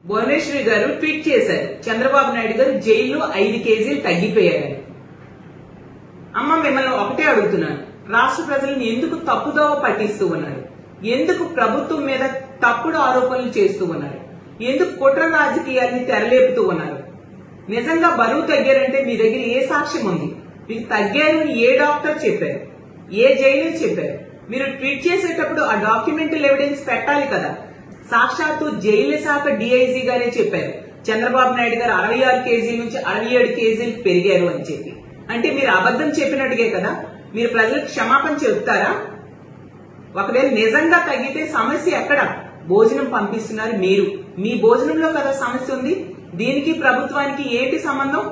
భువనేశ్వరి గారు ట్వీట్ చేశారు చంద్రబాబు నాయుడు గారు జైల్లో ఐదు కేజీలు తగ్గిపోయారని అమ్మ మిమ్మల్ని ఒకటే అడుగుతున్నాను రాష్ట్ర ప్రజలను ఎందుకు తప్పుదోవ పట్టిస్తూ ఉన్నారు ఎందుకు ప్రభుత్వం మీద తప్పుడు ఆరోపణలు చేస్తూ ఉన్నారు ఎందుకు కుట్ర రాజకీయాల్ని తెరలేపుతూ ఉన్నారు నిజంగా బరువు తగ్గారంటే మీ దగ్గర ఏ సాక్ష్యం ఉంది మీకు తగ్గారు అని ఏ డాక్టర్ చెప్పారు ఏ జైలు చెప్పారు మీరు ట్వీట్ చేసేటప్పుడు ఆ డాక్యుమెంటల్ ఎవిడెన్స్ పెట్టాలి కదా సాక్షాత్తు జైలు శాఖ డిఐజీ గారే చెప్పారు చంద్రబాబు నాయుడు గారు అరవై ఆరు కేజీల నుంచి అరవై ఏడు కేజీలకు పెరిగారు అని చెప్పి అంటే మీరు అబద్ధం చెప్పినట్టుగే కదా మీరు ప్రజలకు క్షమాపణ చెప్తారా ఒకవేళ నిజంగా తగ్గితే సమస్య ఎక్కడ భోజనం పంపిస్తున్నారు మీరు మీ భోజనంలో కదా సమస్య ఉంది దీనికి ప్రభుత్వానికి ఏంటి సంబంధం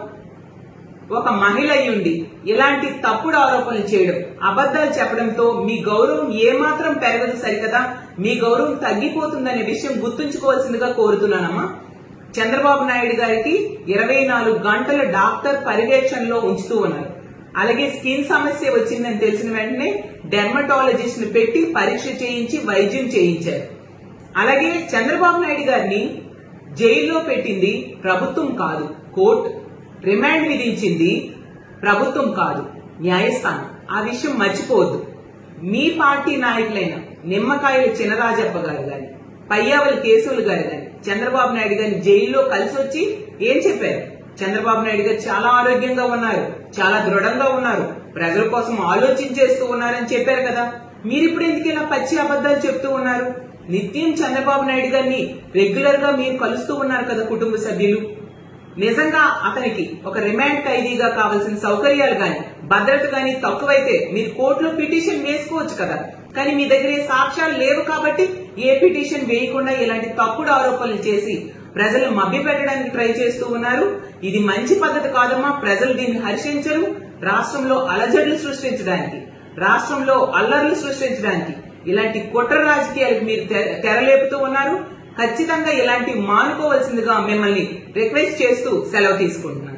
ఒక మహిళ అయ్యుండి ఇలాంటి తప్పుడు ఆరోపణలు చేయడం అబద్దాలు చెప్పడంతో మీ గౌరవం ఏమాత్రం పెరగదు సరికదా మీ గౌరవం తగ్గిపోతుందనే విషయం గుర్తుంచుకోవాల్సిందిగా కోరుతున్నానమ్మా చంద్రబాబు నాయుడు గారికి ఇరవై నాలుగు గంటల డాక్టర్ పర్యవేక్షణలో ఉంచుతూ ఉన్నారు అలాగే స్కిన్ సమస్య వచ్చిందని తెలిసిన వెంటనే డెర్మటాలజిస్ట్ ను పెట్టి పరీక్ష చేయించి వైద్యం చేయించారు అలాగే చంద్రబాబు నాయుడు గారిని జైల్లో పెట్టింది ప్రభుత్వం కాదు కోర్టు రిమాండ్ విధించింది ప్రభుత్వం కాదు న్యాయస్థానం ఆ విషయం మర్చిపోవద్దు మీ పార్టీ నాయకులైన నిమ్మకాయల చినరాజప్ప గారు గాని పయ్యావల కేశవులు గారు గాని చంద్రబాబు నాయుడు గారిని జైల్లో కలిసి వచ్చి ఏం చెప్పారు చంద్రబాబు నాయుడు గారు చాలా ఆరోగ్యంగా ఉన్నారు చాలా దృఢంగా ఉన్నారు ప్రజల కోసం ఆలోచించేస్తూ ఉన్నారని చెప్పారు కదా మీరు ఇప్పుడు ఎందుకు ఇలా పచ్చి అబద్దాలు చెప్తూ ఉన్నారు నిత్యం చంద్రబాబు నాయుడు గారిని రెగ్యులర్ గా మీరు కలుస్తూ ఉన్నారు కదా కుటుంబ సభ్యులు నిజంగా అతనికి ఒక రిమాండ్ ఖైదీగా కావాల్సిన సౌకర్యాలు గాని భద్రత గాని తక్కువైతే మీరు కోర్టులో పిటిషన్ వేసుకోవచ్చు కదా కానీ మీ దగ్గర ఏ సాక్ష్యాలు లేవు కాబట్టి ఏ పిటిషన్ వేయకుండా ఇలాంటి తప్పుడు ఆరోపణలు చేసి ప్రజలు మభ్య పెట్టడానికి ట్రై చేస్తూ ఉన్నారు ఇది మంచి పద్ధతి కాదమ్మా ప్రజలు దీన్ని హర్షించరు రాష్ట్రంలో అలజడులు సృష్టించడానికి రాష్ట్రంలో అల్లర్లు సృష్టించడానికి ఇలాంటి కుట్ర రాజకీయాలకు మీరు తె- తెరలేపుతూ ఉన్నారు ఖచ్చితంగా ఇలాంటివి మానుకోవాల్సిందిగా మిమ్మల్ని రిక్వెస్ట్ చేస్తూ సెలవు తీసుకుంటున్నాను